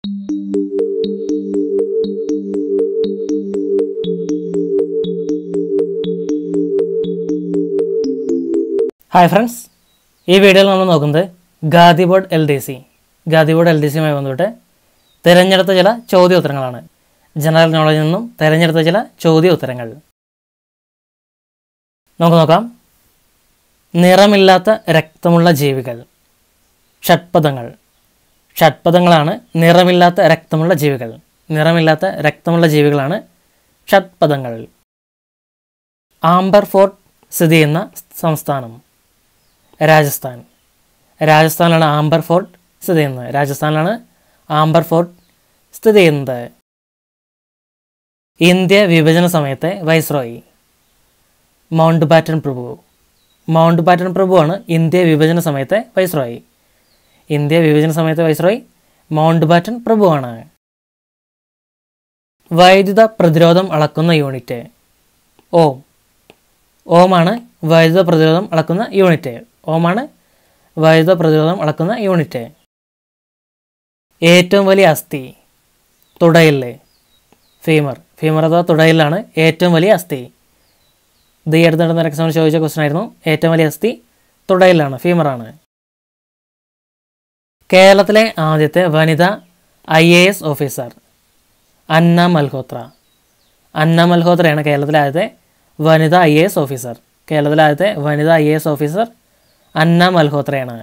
hi friends ഈ വീഡിയോയിൽ നമ്മൾ നോക്കുന്നത് Khadi board L D C Khadi board L D സിയുമായി ബന്ധപ്പെട്ട് തിരഞ്ഞെടുത്ത ചില ചോദ്യോത്തരങ്ങളാണ് ജനറൽ നോളജിൽ നിന്നും തിരഞ്ഞെടുത്ത ചില ചോദ്യോത്തരങ്ങൾ നമുക്ക് നോക്കാം നിറമില്ലാത്ത രക്തമുള്ള ജീവികൾ ഷഡ്പദങ്ങൾ ഷഡ്പദങ്ങളാണ് നിറമില്ലാത്ത രക്തമുള്ള ജീവികൾ നിറമില്ലാത്ത രക്തമുള്ള ജീവികളാണ് ഷഡ്പദങ്ങൾ ആംബർ ഫോർട്ട് സ്ഥിതി ചെയ്യുന്ന സംസ്ഥാനം രാജസ്ഥാൻ രാജസ്ഥാനിലാണ് ആംബർ ഫോർട്ട് സ്ഥിതി ചെയ്യുന്നത് രാജസ്ഥാനിലാണ് ആംബർ ഫോർട്ട് സ്ഥിതി ചെയ്യുന്നത് ഇന്ത്യ വിഭജന സമയത്തെ വൈസ്രോയി മൗണ്ട് ബാറ്റൺ പ്രഭു മൗണ്ട് ബാറ്റൺ പ്രഭുവാണ് ഇന്ത്യ വിഭജന സമയത്തെ വൈസ്രോയി ഇന്ത്യ വിഭജന സമയത്തെ വൈസ്രോയി മൗണ്ട് ബാറ്റൺ പ്രഭുവാണ് വൈദ്യുത പ്രതിരോധം അളക്കുന്ന യൂണിറ്റ് ഓം ഓമാണ് വൈദ്യുത പ്രതിരോധം അളക്കുന്ന യൂണിറ്റ് ഓമാണ് വൈദ്യുത പ്രതിരോധം അളക്കുന്ന യൂണിറ്റ് ഏറ്റവും വലിയ അസ്ഥി തുടയില് ഫീമർ ഫീമർ അഥവാ തുടയിലാണ് ഏറ്റവും വലിയ അസ്ഥി ഇത് ഈ അടുത്ത് നടന്ന എക്സാമിന് ചോദിച്ച ക്വസ്റ്റൻ ആയിരുന്നു ഏറ്റവും വലിയ അസ്ഥി തുടയിലാണ് ഫീമറാണ് കേരളത്തിലെ ആദ്യത്തെ വനിത I A S officer Anna Malhotra Anna മൽഹോത്രയാണ് കേരളത്തിലെ ആദ്യത്തെ വനിത ഐ എ എസ് ഓഫീസർ കേരളത്തിലെ ആദ്യത്തെ വനിത I A S officer Anna മൽഹോത്രയാണ്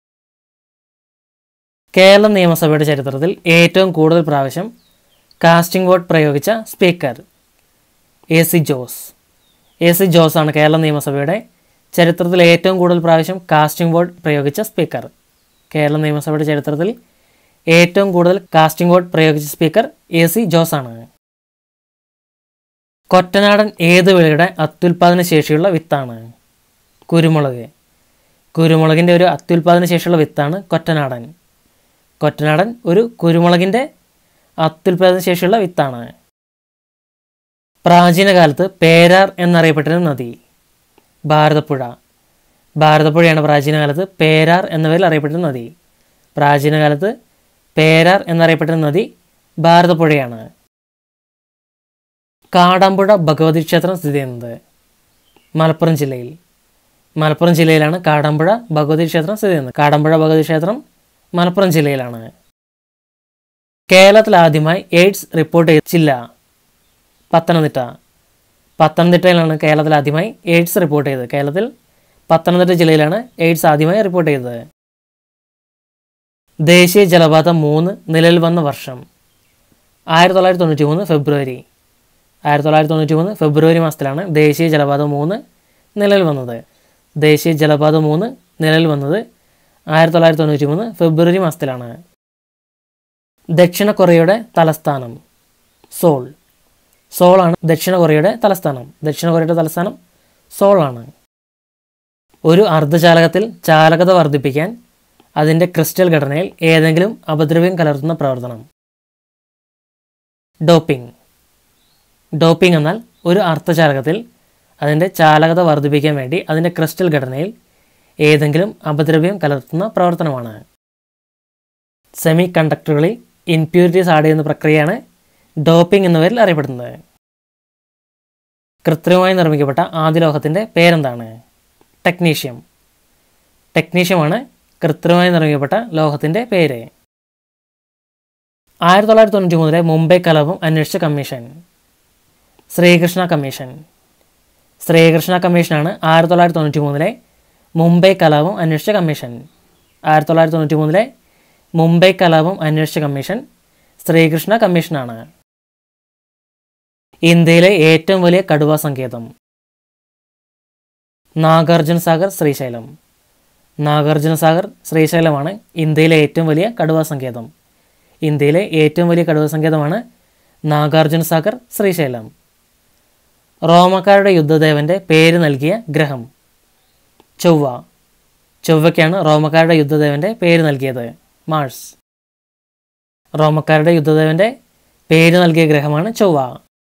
കേരള നിയമസഭയുടെ ചരിത്രത്തിൽ ഏറ്റവും കൂടുതൽ പ്രാവശ്യം കാസ്റ്റിംഗ് വോട്ട് പ്രയോഗിച്ച speaker A C Jose A C Jose ആണ് കേരള നിയമസഭയുടെ ചരിത്രത്തിൽ ഏറ്റവും കൂടുതൽ പ്രാവശ്യം കാസ്റ്റിംഗ് വോട്ട് പ്രയോഗിച്ച സ്പീക്കർ കേരള നിയമസഭയുടെ ചരിത്രത്തിൽ ഏറ്റവും കൂടുതൽ കാസ്റ്റിംഗ് വോട്ട് പ്രയോഗിച്ച സ്പീക്കർ എ സി ജോസ് ആണ് കൊറ്റനാടൻ ഏത് വിളയുടെ അത്യുൽപാദന ശേഷിയുള്ള വിത്താണ് കുരുമുളക് കുരുമുളകിൻ്റെ ഒരു അത്യുൽപാദന ശേഷിയുള്ള വിത്താണ് കൊറ്റനാടൻ കൊറ്റനാടൻ ഒരു കുരുമുളകിൻ്റെ അത്യുൽപാദന ശേഷിയുള്ള വിത്താണ് പ്രാചീന കാലത്ത് പേരാർ എന്നറിയപ്പെട്ടിരുന്ന നദി ഭാരതപ്പുഴ ഭാരതപ്പുഴയാണ് പ്രാചീന കാലത്ത് പേരാർ എന്ന പേരിൽ അറിയപ്പെട്ടിരുന്ന നദി പ്രാചീന കാലത്ത് പേരാർ എന്നറിയപ്പെട്ടിരുന്ന നദി ഭാരതപ്പുഴയാണ് കാടാമ്പുഴ ഭഗവതി ക്ഷേത്രം സ്ഥിതി ചെയ്യുന്നത് മലപ്പുറം ജില്ലയിൽ മലപ്പുറം ജില്ലയിലാണ് കാടാമ്പുഴ ഭഗവതി ക്ഷേത്രം സ്ഥിതി ചെയ്യുന്നത് കാടാമ്പുഴ ഭഗവതി ക്ഷേത്രം മലപ്പുറം ജില്ലയിലാണ് കേരളത്തിൽ ആദ്യമായി എയ്ഡ്സ് റിപ്പോർട്ട് ചെയ്ത ജില്ല പത്തനംതിട്ട പത്തനംതിട്ടയിലാണ് കേരളത്തിൽ ആദ്യമായി എയ്ഡ്സ് റിപ്പോർട്ട് ചെയ്തത് കേരളത്തിൽ പത്തനംതിട്ട ജില്ലയിലാണ് എയ്ഡ്സ് ആദ്യമായി റിപ്പോർട്ട് ചെയ്തത് ദേശീയ ജലപാത മൂന്ന് നിലവിൽ വന്ന വർഷം ആയിരത്തി തൊള്ളായിരത്തി തൊണ്ണൂറ്റി മൂന്ന് ഫെബ്രുവരി ആയിരത്തി തൊള്ളായിരത്തി തൊണ്ണൂറ്റി മൂന്ന് ഫെബ്രുവരി മാസത്തിലാണ് ദേശീയ ജലപാത മൂന്ന് നിലവിൽ വന്നത് ദേശീയ ജലപാത മൂന്ന് നിലവിൽ വന്നത് ആയിരത്തി തൊള്ളായിരത്തി തൊണ്ണൂറ്റി മൂന്ന് ഫെബ്രുവരി മാസത്തിലാണ് ദക്ഷിണ കൊറിയയുടെ തലസ്ഥാനം സോൾ സോളാണ് ദക്ഷിണ കൊറിയയുടെ തലസ്ഥാനം ദക്ഷിണ കൊറിയയുടെ തലസ്ഥാനം സോളാണ് ഒരു അർദ്ധചാലകത്തിൽ ചാലകത വർദ്ധിപ്പിക്കാൻ അതിൻ്റെ ക്രിസ്റ്റൽ ഘടനയിൽ ഏതെങ്കിലും അപദ്രവ്യം കലർത്തുന്ന പ്രവർത്തനം ഡോപ്പിംഗ് ഡോപ്പിംഗ് എന്നാൽ ഒരു അർത്ഥചാലകത്തിൽ അതിൻ്റെ ചാലകത വർദ്ധിപ്പിക്കാൻ വേണ്ടി അതിൻ്റെ ക്രിസ്റ്റൽ ഘടനയിൽ ഏതെങ്കിലും അപദ്രവ്യം കലർത്തുന്ന പ്രവർത്തനമാണ് സെമി കണ്ടക്ടറുകളിൽ ഇൻപ്യൂരിറ്റീസ് ആഡ് ചെയ്യുന്ന പ്രക്രിയയാണ് ഡോപ്പിംഗ് എന്ന പേരിൽ അറിയപ്പെടുന്നത് കൃത്രിമമായി നിർമ്മിക്കപ്പെട്ട ആദ്യ ലോഹത്തിൻ്റെ പേരെന്താണ് ടെക്നീഷ്യം ടെക്നീഷ്യമാണ് കൃത്രിമമായി നിർമ്മിക്കപ്പെട്ട ലോഹത്തിൻ്റെ പേര് ആയിരത്തി തൊള്ളായിരത്തി തൊണ്ണൂറ്റി മൂന്നിലെ മുംബൈ കലാപം അന്വേഷിച്ച കമ്മീഷൻ ശ്രീകൃഷ്ണ കമ്മീഷൻ ശ്രീകൃഷ്ണ കമ്മീഷനാണ് ആയിരത്തി തൊള്ളായിരത്തി തൊണ്ണൂറ്റി മൂന്നിലെ മുംബൈ കലാപം അന്വേഷിച്ച കമ്മീഷൻ ആയിരത്തി തൊള്ളായിരത്തി തൊണ്ണൂറ്റി മൂന്നിലെ മുംബൈ കലാപം അന്വേഷിച്ച കമ്മീഷൻ ശ്രീകൃഷ്ണ കമ്മീഷനാണ് ഇന്ത്യയിലെ ഏറ്റവും വലിയ കടുവ സങ്കേതം നാഗാർജുന സാഗർ ശ്രീശൈലം നാഗാർജുന സാഗർ ശ്രീശൈലമാണ് ഇന്ത്യയിലെ ഏറ്റവും വലിയ കടുവ സങ്കേതം ഇന്ത്യയിലെ ഏറ്റവും വലിയ കടുവ സങ്കേതമാണ് നാഗാർജുന സാഗർ ശ്രീശൈലം റോമക്കാരുടെ യുദ്ധദേവന്റെ പേര് നൽകിയ ഗ്രഹം ചൊവ്വ ചൊവ്വയ്ക്കാണ് റോമക്കാരുടെ യുദ്ധദേവന്റെ പേര് നൽകിയത് മാഴ്സ് റോമക്കാരുടെ യുദ്ധദേവന്റെ പേര് നൽകിയ ഗ്രഹമാണ് ചൊവ്വ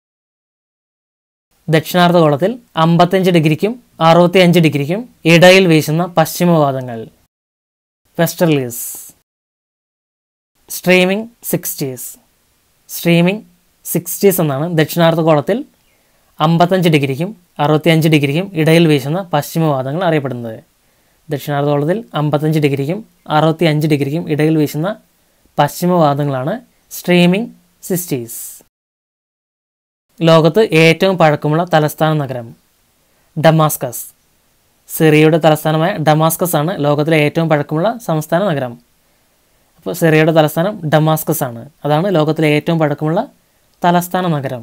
ദക്ഷിണാർദ്ധഗോളത്തിൽ അമ്പത്തഞ്ച് ഡിഗ്രിക്കും അറുപത്തിയഞ്ച് ഡിഗ്രിക്കും ഇടയിൽ വീശുന്ന പശ്ചിമവാദങ്ങൾ westerlies screaming sixties screaming sixties എന്നാണ് ദക്ഷിണാർദ്ധഗോളത്തിൽ അമ്പത്തഞ്ച് ഡിഗ്രിക്കും അറുപത്തിയഞ്ച് ഡിഗ്രിക്കും ഇടയിൽ വീശുന്ന പശ്ചിമവാദങ്ങൾ അറിയപ്പെടുന്നത് ദക്ഷിണാർദ്ധഗോളത്തിൽ അമ്പത്തഞ്ച് ഡിഗ്രിക്കും അറുപത്തിയഞ്ച് ഡിഗ്രിക്കും ഇടയിൽ വീശുന്ന പശ്ചിമവാദങ്ങളാണ് സ്ട്രീമിംഗ് സിസ്റ്റീസ് ലോകത്ത് ഏറ്റവും പഴക്കമുള്ള തലസ്ഥാന നഗരം ഡമാസ്കസ് സിറിയയുടെ തലസ്ഥാനമായ ഡമാസ്കസ് ആണ് ലോകത്തിലെ ഏറ്റവും പഴക്കമുള്ള സംസ്ഥാന നഗരം അപ്പോൾ സിറിയയുടെ തലസ്ഥാനം ഡമാസ്കസ് ആണ് അതാണ് ലോകത്തിലെ ഏറ്റവും പഴക്കമുള്ള തലസ്ഥാന നഗരം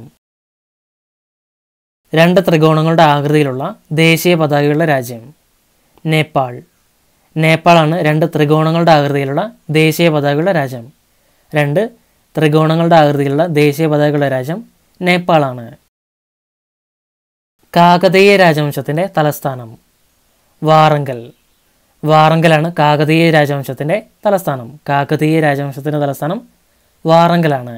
രണ്ട് ത്രികോണങ്ങളുടെ ആകൃതിയിലുള്ള ദേശീയ പതാകയുള്ള രാജ്യം നേപ്പാൾ നേപ്പാളാണ് രണ്ട് ത്രികോണങ്ങളുടെ ആകൃതിയിലുള്ള ദേശീയ പതാകയുള്ള രാജ്യം രണ്ട് ത്രികോണങ്ങളുടെ ആകൃതിയിലുള്ള ദേശീയ പതാകയുള്ള രാജ്യം നേപ്പാളാണ് കാകതീയ രാജവംശത്തിൻ്റെ തലസ്ഥാനം വാറങ്കൽ വാറങ്കലാണ് കാകതീയ രാജവംശത്തിൻ്റെ തലസ്ഥാനം കാകതീയ രാജവംശത്തിൻ്റെ തലസ്ഥാനം വാറങ്കലാണ്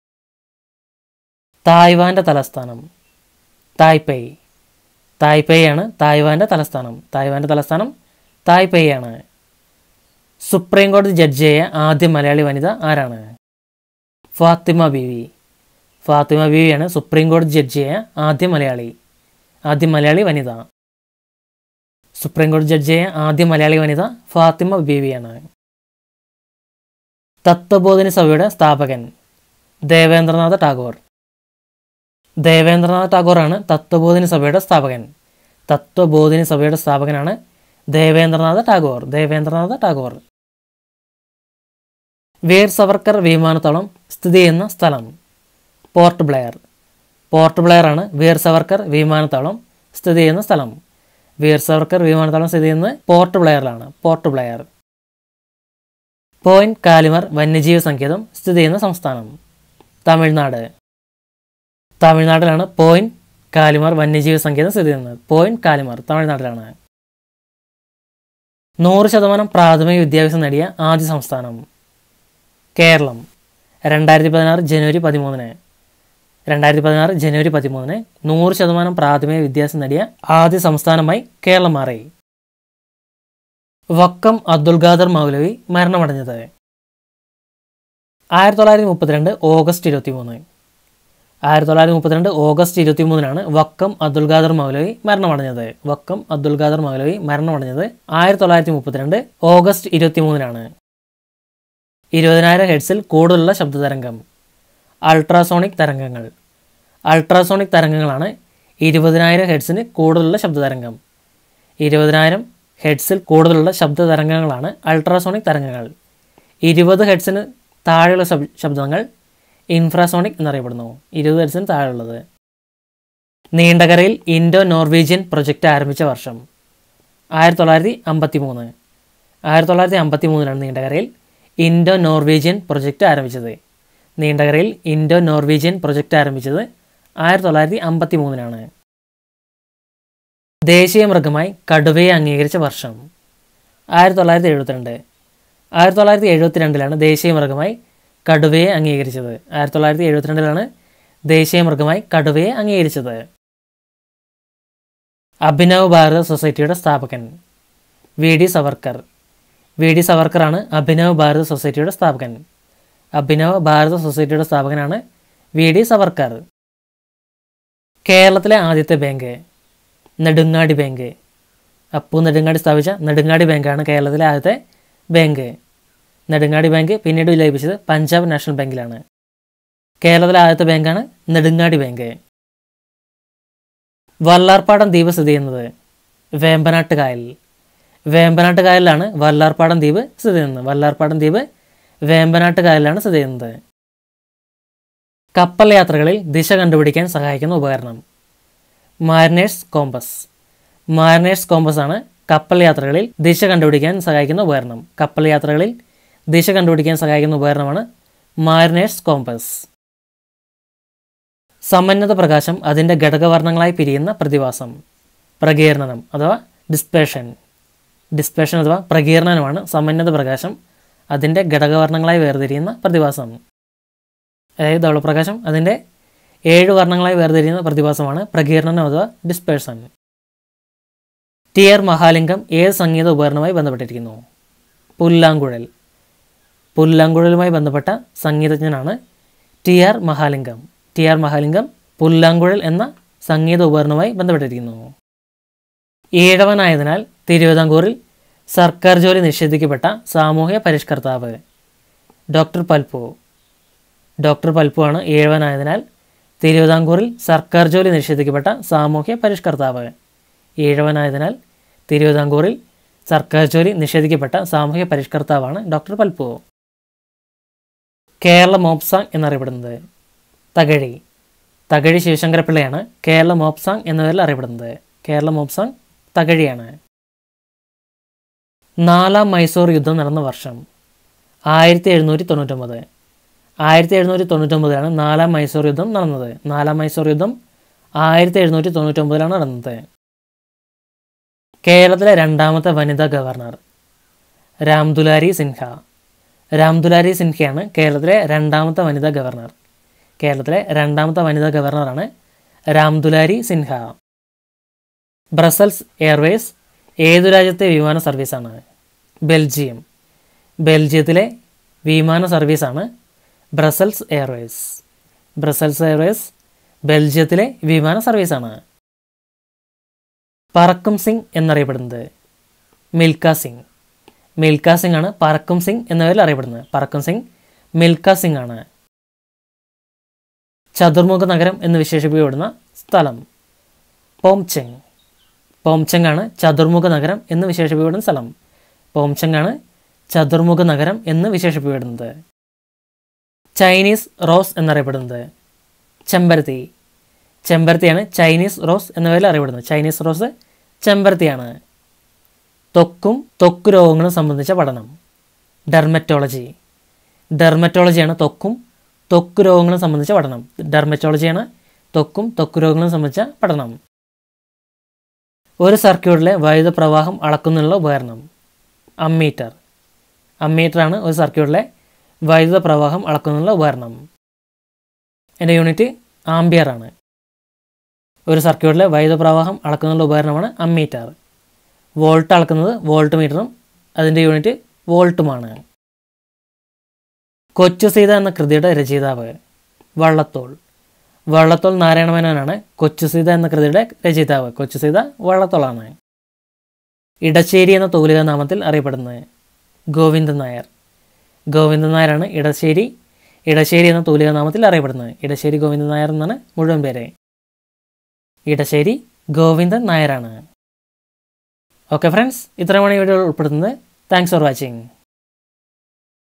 തായ്വാൻ്റെ തലസ്ഥാനം തായ്പേയ് തായ്പേയ് ആണ് തായ്വാൻ്റെ തലസ്ഥാനം തായ്വാൻ്റെ തലസ്ഥാനം തായ്പേയ് ആണ് സുപ്രീം കോടതി ജഡ്ജിയായ ആദ്യ മലയാളി വനിത ആരാണ് ഫാത്തിമ ബീവി ഫാത്തിമ ബീവിയാണ് സുപ്രീം കോടതി ജഡ്ജിയായ ആദ്യ മലയാളി ആദ്യ മലയാളി വനിത സുപ്രീം കോടതി ജഡ്ജിയായ ആദ്യ മലയാളി വനിത ഫാത്തിമ ബീവിയാണ് തത്വബോധിനി സഭയുടെ സ്ഥാപകൻ ദേവേന്ദ്രനാഥ ടാഗോർ ദേവേന്ദ്രനാഥ് ടാഗോറാണ് തത്വബോധിനി സഭയുടെ സ്ഥാപകൻ തത്വബോധിനി സഭയുടെ സ്ഥാപകനാണ് ദേവേന്ദ്രനാഥ ടാഗോർ ദേവേന്ദ്രനാഥ ടാഗോർ വീർ സവർക്കർ വിമാനത്താവളം സ്ഥിതി ചെയ്യുന്ന സ്ഥലം പോർട്ട് ബ്ലെയർ പോർട്ട് ബ്ലെയർ ആണ് വീർ സവർക്കർ വിമാനത്താവളം സ്ഥിതി ചെയ്യുന്ന സ്ഥലം വീർ സവർക്കർ വിമാനത്താവളം സ്ഥിതി ചെയ്യുന്നത് പോർട്ട് ബ്ലെയറിലാണ് പോർട്ട് ബ്ലെയർ പോയിന്റ് കാലിമർ വന്യജീവി സങ്കേതം സ്ഥിതി ചെയ്യുന്ന സംസ്ഥാനം തമിഴ്നാട് തമിഴ്നാട്ടിലാണ് പോയിന്റ് കാലിമാർ വന്യജീവി സങ്കേതം സ്ഥിതി ചെയ്യുന്നത് പോയിന്റ് കാലിമാർ തമിഴ്നാട്ടിലാണ് നൂറ് ശതമാനം പ്രാഥമിക വിദ്യാഭ്യാസം നേടിയ ആദ്യ സംസ്ഥാനം കേരളം രണ്ടായിരത്തി പതിനാറ് ജനുവരി പതിമൂന്നിന് രണ്ടായിരത്തി പതിനാറ് ജനുവരി പതിമൂന്നിന് നൂറ് ശതമാനം പ്രാഥമിക വിദ്യാഭ്യാസം നേടിയ ആദ്യ സംസ്ഥാനമായി കേരളം മാറി വക്കം അബ്ദുൽ ഖാദർ മൗലവി മരണമടഞ്ഞത് ആയിരത്തി തൊള്ളായിരത്തി മുപ്പത്തിരണ്ട് ഓഗസ്റ്റ് ഇരുപത്തി മൂന്ന് ആയിരത്തി തൊള്ളായിരത്തി മുപ്പത്തിരണ്ട് ഓഗസ്റ്റ് ഇരുപത്തി മൂന്നിനാണ് വക്കം അബ്ദുൽ ഖാദർ മൗലവി മരണമടഞ്ഞത് വക്കം അബ്ദുൽ ഖാദർ മൗലവി മരണമടഞ്ഞത് ആയിരത്തി തൊള്ളായിരത്തി മുപ്പത്തിരണ്ട് ഓഗസ്റ്റ് ഇരുപത്തി മൂന്നിനാണ് ഇരുപതിനായിരം ഹെഡ്സിൽ കൂടുതലുള്ള ശബ്ദതരംഗം അൾട്രാസോണിക് തരംഗങ്ങൾ അൾട്രാസോണിക് തരംഗങ്ങളാണ് ഇരുപതിനായിരം ഹെഡ്സിന് കൂടുതലുള്ള ശബ്ദതരംഗം ഇരുപതിനായിരം ഹെഡ്സിൽ കൂടുതലുള്ള ശബ്ദതരംഗങ്ങളാണ് അൾട്രാസോണിക് തരംഗങ്ങൾ ഇരുപത് ഹെഡ്സിന് താഴെയുള്ള ശബ് ശബ്ദങ്ങൾ ഇൻഫ്രാസോണിക് എന്നറിയപ്പെടുന്നു ഇരുപത് ഹെഡ്സിന് താഴെയുള്ളത് നീണ്ടകരയിൽ ഇൻഡോ നോർവീജിയൻ പ്രൊജക്റ്റ് ആരംഭിച്ച വർഷം ആയിരത്തി തൊള്ളായിരത്തി അമ്പത്തി മൂന്ന് ആയിരത്തി തൊള്ളായിരത്തി അമ്പത്തി മൂന്നിലാണ് നീണ്ടകരയിൽ ഇൻഡോ നോർവീജിയൻ പ്രൊജക്റ്റ് ആരംഭിച്ചത് നീണ്ടകരയിൽ ഇൻഡോ നോർവീജിയൻ പ്രൊജക്റ്റ് ആരംഭിച്ചത് ആയിരത്തി തൊള്ളായിരത്തി അമ്പത്തി മൂന്നിനാണ് ദേശീയ മൃഗമായി കടുവയെ അംഗീകരിച്ച വർഷം ആയിരത്തി തൊള്ളായിരത്തി എഴുപത്തിരണ്ട് ആയിരത്തി തൊള്ളായിരത്തി എഴുപത്തിരണ്ടിലാണ് ദേശീയ മൃഗമായി കടുവയെ അംഗീകരിച്ചത് ആയിരത്തി തൊള്ളായിരത്തി എഴുപത്തിരണ്ടിലാണ് ദേശീയ മൃഗമായി കടുവയെ അംഗീകരിച്ചത് അഭിനവ് ഭാരത സൊസൈറ്റിയുടെ സ്ഥാപകൻ V D Savarkar V D സവർക്കറാണ് അഭിനവ് ഭാരത സൊസൈറ്റിയുടെ സ്ഥാപകൻ അഭിനവ് ഭാരത സൊസൈറ്റിയുടെ സ്ഥാപകനാണ് വി ഡി സവർക്കർ കേരളത്തിലെ ആദ്യത്തെ ബാങ്ക് നെടുങ്ങാടി ബാങ്ക് അപ്പു നെടുങ്ങാടി സ്ഥാപിച്ച നെടുങ്ങാടി ബാങ്കാണ് കേരളത്തിലെ ആദ്യത്തെ ബാങ്ക് നെടുങ്ങാടി ബാങ്ക് പിന്നീട് ലഭിച്ചത് പഞ്ചാബ് നാഷണൽ ബാങ്കിലാണ് കേരളത്തിലെ ആദ്യത്തെ ബാങ്കാണ് നെടുങ്ങാടി ബാങ്ക് വല്ലാർപ്പാടം ദ്വീപ് സ്ഥിതി ചെയ്യുന്നത് വേമ്പനാട്ട് കായൽ വേമ്പനാട്ട് കായലിലാണ് വല്ലാർപ്പാടം ദ്വീപ് സ്ഥിതി ചെയ്യുന്നത് വല്ലാർപ്പാടം ദ്വീപ് വേമ്പനാട്ട് കായലിലാണ് സ്ഥിതി ചെയ്യുന്നത് കപ്പൽ യാത്രകളിൽ ദിശ കണ്ടുപിടിക്കാൻ സഹായിക്കുന്ന ഉപകരണം മാരിനേഴ്സ് കോമ്പസ് മാരിനേഴ്സ് കോമ്പസ് ആണ് കപ്പൽ യാത്രകളിൽ ദിശ കണ്ടുപിടിക്കാൻ സഹായിക്കുന്ന ഉപകരണം കപ്പൽ യാത്രകളിൽ ദിശ കണ്ടുപിടിക്കാൻ സഹായിക്കുന്ന ഉപകരണമാണ് മാരിനേഴ്സ് കോമ്പസ് സമന്വത പ്രകാശം അതിൻ്റെ ഘടകവർണ്ണങ്ങളായി പിരിയുന്ന പ്രതിഭാസം പ്രകീർണനം അഥവാ ഡിസ്പേഷൻ ഡിസ്പേഷൻ അഥവാ പ്രകീർണനമാണ് സമന്വത പ്രകാശം അതിൻ്റെ ഘടകവർണ്ണങ്ങളായി വേർതിരിയുന്ന പ്രതിഭാസം അതായത് ധവളപ്രകാശം അതിൻ്റെ ഏഴ് വർണ്ണങ്ങളായി വേർതിരിയുന്ന പ്രതിഭാസമാണ് പ്രകീർണനം അഥവാ ഡിസ്പേഴ്സൺ ടിയർ മഹാലിംഗം ഏത് സംഗീത ഉപകരണവുമായി ബന്ധപ്പെട്ടിരിക്കുന്നു പുല്ലാങ്കുഴൽ പുല്ലാങ്കുഴലുമായി ബന്ധപ്പെട്ട സംഗീതജ്ഞനാണ് T R Mahalingam T R Mahalingam പുല്ലാങ്കുഴൽ എന്ന സംഗീത ഉപകരണവുമായി ബന്ധപ്പെട്ടിരിക്കുന്നു ഈഴവനായതിനാൽ തിരുവിതാംകൂറിൽ സർക്കാർ ജോലി നിഷേധിക്കപ്പെട്ട സാമൂഹ്യ പരിഷ്കർത്താവ് ഡോക്ടർ പൽപ്പു ഡോക്ടർ പൽപ്പു ആണ് ഈഴവനായതിനാൽ തിരുവിതാംകൂറിൽ സർക്കാർ ജോലി നിഷേധിക്കപ്പെട്ട സാമൂഹ്യ പരിഷ്കർത്താവ് ഈഴവനായതിനാൽ തിരുവിതാംകൂറിൽ സർക്കാർ ജോലി നിഷേധിക്കപ്പെട്ട സാമൂഹ്യ പരിഷ്കർത്താവാണ് ഡോക്ടർ പൽപ്പു കേരള മോപ്സാങ് എന്നറിയപ്പെടുന്നത് തകഴി തകഴി ശിവശങ്കരപ്പിള്ളയാണ് കേരള മോപ്സാങ് എന്ന പേരിൽ അറിയപ്പെടുന്നത് കേരള മോപ്സാങ് തകഴിയാണ് നാലാം മൈസൂർ യുദ്ധം നടന്ന വർഷം ആയിരത്തി എഴുന്നൂറ്റി തൊണ്ണൂറ്റൊമ്പത് ആയിരത്തി എഴുന്നൂറ്റി തൊണ്ണൂറ്റൊമ്പതിലാണ് നാലാം മൈസൂർ യുദ്ധം നടന്നത് നാലാം മൈസൂർ യുദ്ധം ആയിരത്തി എഴുന്നൂറ്റി തൊണ്ണൂറ്റൊമ്പതിലാണ് നടന്നത് കേരളത്തിലെ രണ്ടാമത്തെ വനിതാ ഗവർണർ രാംദുലാരി സിൻഹ രാംദുലാരി സിൻഹയാണ് കേരളത്തിലെ രണ്ടാമത്തെ വനിതാ ഗവർണർ കേരളത്തിലെ രണ്ടാമത്തെ വനിതാ ഗവർണറാണ് രാംദുലാരി സിൻഹ ബ്രസൽസ് എയർവേസ് ഏതു രാജ്യത്തെ വിമാന സർവീസാണ് ബെൽജിയം ബെൽജിയത്തിലെ വിമാന സർവീസാണ് ബ്രസൽസ് എയർവേസ് ബ്രസൽസ് എയർവേസ് ബെൽജിയത്തിലെ വിമാന സർവീസാണ് പറക്കും സിംഗ് എന്നറിയപ്പെടുന്നത് മിൽക്ക സിംഗ് മിൽക്ക സിംഗ് ആണ് പറക്കും സിംഗ് എന്ന പേരിൽ അറിയപ്പെടുന്നത് പറക്കും സിംഗ് മിൽക്ക സിംഗ് ആണ് ചതുർമുഖ നഗരം എന്ന് വിശേഷിപ്പിക്കപ്പെടുന്ന സ്ഥലം പോംചെങ് പോംചെങ് ആണ് ചതുർമുഖ നഗരം എന്ന് വിശേഷിപ്പിക്കപ്പെടുന്ന സ്ഥലം പോംചെങ് ആണ് ചതുർമുഖ നഗരം എന്ന് വിശേഷിപ്പിക്കപ്പെടുന്നത് ചൈനീസ് റോസ് എന്നറിയപ്പെടുന്നത് ചെമ്പരത്തി ചെമ്പരത്തിയാണ് ചൈനീസ് റോസ് എന്ന പേരിൽ അറിയപ്പെടുന്നത് ചൈനീസ് റോസ് ചെമ്പരത്തിയാണ് ത്വക്കും ത്വക്ക് രോഗങ്ങളും സംബന്ധിച്ച പഠനം ഡെർമറ്റോളജി ഡെർമറ്റോളജിയാണ് ത്വക്കും ത്വക്ക് രോഗങ്ങളും സംബന്ധിച്ച പഠനം ഡെർമറ്റോളജിയാണ് ത്വക്കും ത്വക്ക് രോഗങ്ങളും സംബന്ധിച്ച പഠനം ഒരു സർക്യൂട്ടിലെ വൈദ്യുത പ്രവാഹം അളക്കുന്നതിനുള്ള ഉപകരണം അമ്മീറ്റർ അമ്മീറ്ററാണ് ഒരു സർക്യൂട്ടിലെ വൈദ്യുത പ്രവാഹം അളക്കുന്നതിനുള്ള ഉപകരണം എൻ്റെ യൂണിറ്റ് ആംബിയർ ആണ് ഒരു സർക്യൂട്ടിലെ വൈദ്യുത പ്രവാഹം അളക്കുന്നതിനുള്ള ഉപകരണമാണ് അമ്മീറ്റർ വോൾട്ട് അളക്കുന്നത് വോൾട്ട് മീറ്ററും അതിൻ്റെ യൂണിറ്റ് വോൾട്ടുമാണ് കൊച്ചു സീത എന്ന കൃതിയുടെ രചയിതാവ് വള്ളത്തോൾ വള്ളത്തോൾ നാരായണമേനോനാണ് കൊച്ചു സീത എന്ന കൃതിയുടെ രചയിതാവ് കൊച്ചു സീത വള്ളത്തോളാണ് ഇടശ്ശേരി എന്ന തൂലിക നാമത്തിൽ അറിയപ്പെടുന്നത് ഗോവിന്ദൻ നായർ ഗോവിന്ദൻ നായരാണ് ഇടശ്ശേരി ഇടശ്ശേരി എന്ന തൂലിക നാമത്തിൽ അറിയപ്പെടുന്നത് ഇടശ്ശേരി ഗോവിന്ദൻ നായർ എന്നാണ് മുഴുവൻ പേര് ഇടശ്ശേരി ഗോവിന്ദൻ നായരാണ് ഓക്കെ ഫ്രണ്ട്സ് ഇത്രയുമാണ് ഈ വീഡിയോ ഉൾപ്പെടുത്തുന്നത് താങ്ക്സ് ഫോർ വാച്ചിങ്